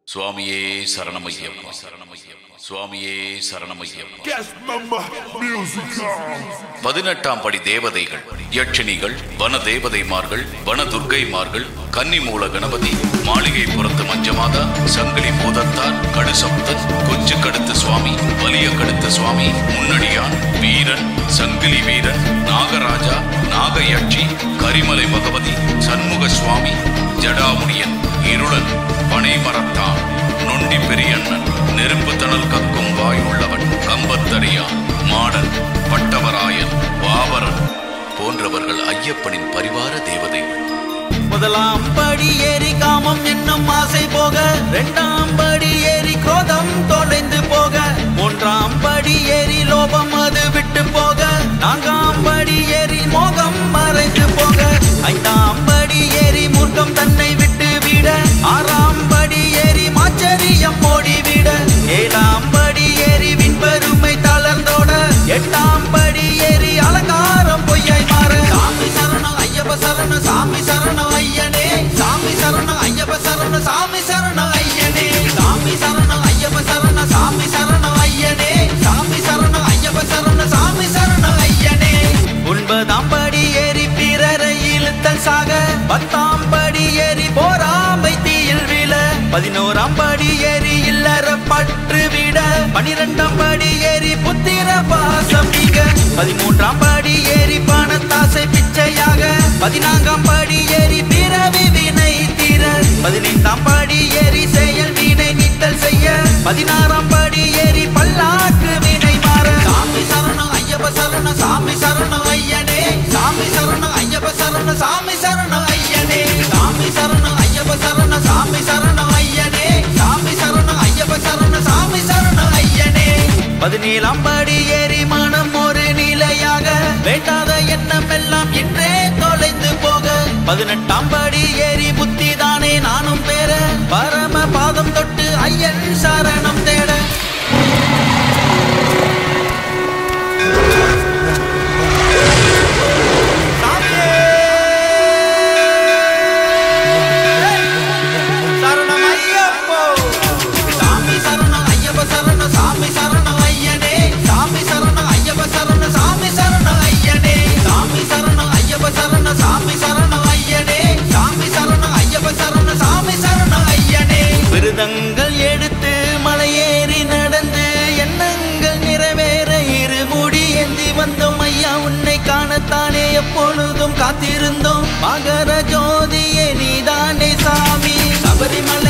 சுவாமியே சரணமையப்பா சரணமையப்பா சுவாமியே சரணமையப்பா Guest member musical. பதினெட்டாம் படி தேவதைகள் யட்சினிகள் வன தேவதைமார்கள் வன துர்க்கைமார்கள் கன்னிமூல கணபதி மாளிகை புறத்து மஞ்சமாதா சங்கிலி பூதத்தார் கடுசப்தன் கொச்சு கடுத்த சுவாமி வலிய கடுத்த சுவாமி முன்னடியான் வீரன் சங்கிலி வீரன் நாகராஜா நாகயட்சி கரிமலை பகவதி சண்முக சுவாமி ஜடாமுடியன் இருளன் பனைமரத்தான் நொண்டி பெரியண்ணன் நெருப்பு தணல் கக்கும் வாய் உள்ளவன் கம்பத்தடியான் மாடன் பட்டவராயன் பாவரன் போன்றவர்கள் ஐயப்பனின் பரிவார தேவதைகள் முதலாம் படி ஏறி காமம் என்னும் ஆசை போக இரண்டாம் படி ஏறி கோதம் தொலைந்து போக மூன்றாம் படி ஏறி லோபம் அது விட்டு போக நான்காம் படி ஏறி மோகம் மறைந்து போக ஐந்தாம் படி ஏறி மூர்க்கம் தன்னை விட்டு விட ஆறாம் படி ஏறி மாச்சரியம் ஓடிவிட ஏழாம் படி ஏறி விண்பெருமை தளர்ந்தோட எட்டாம் படி ஏறி அலங்காரம் பொய்யாய் மாற சாமி சரணம் ஐயப்ப சரணம் சாமி சரணம் ஐயனே சாமி சரணம் ஐயப்ப சரணம் சாமி சரணம் ஐயனே சாமி சரணம் ஐயப்ப சரணம் சாமி சரணம் ஐயனே சாமி சரணம் ஐயப்ப சரணம் சாமி சரணம் ஐயனே ஒன்பதாம் படி ஏறி பிறரை இழுத்தல் சாக பத்தாம் படி ஏறி போராமை தீயில் விழ பதினோராம் படி ஏறி இல்லற பற்று விட பனிரெண்டாம் படி ஏறி புத்திர பாசம் நீங்க பதிமூன்றாம் படி ஏறி பணத்தாசை பிச்சையாக பதினான்காம் படி ஏறி பிறவி வினை தீர பதினைந்தாம் படி ஏறி செயல் வினை நீத்தல் செய்ய பதினாறாம் படி ஏறி பல்லாக்கு வினை மாற சாமி சரணம் ஐயப்ப சரணம் சாமி சரணம் ஐயனே சாமி சரணம் ஐயப்ப சரணம் சாமி சரணம் ஐயனே சாமி சரணம் ஐயப்ப சரணம் சாமி சரணம் ஐயனே சாமி சரணம் ஐயப்ப சரணம் சாமி சரணம் ஐயனே பதினேழாம் படி ஏறி மனம் ஒரு நிலையாக வேண்டாத எண்ணம் எல்லாம் இன்றே தொலைந்து போக பதினெட்டாம் படி ஏறி புத்தி தானே நானும் பெற பரம பாதம் தொட்டு ஐயன் சரணம் தேட சரணம் ஐயப்போ சாமி சரணம் ஐயப்ப சரணம் சாமி சரணம் ஐயனே சாமி சரணம் ஐயப்ப சரணம் சாமி சரணம் ஐயனே சாமி சரணம் ஐயப்ப சரணம் சாமி சரணம் ஐயனே சாமி சரணம் ஐயப்ப சரணம் சாமி சரணம் ஐயனே விருதங்கள் எடுத்து மலையேறி நடந்து எண்ணங்கள் நிறைவேற இருமுடி ஏந்தி வந்தோம் ஐயா உன்னை காணத்தானே எப்பொழுதும் காத்திருந்தோம் மகர ஜோதியே நீதானே சாமி சபரிமலை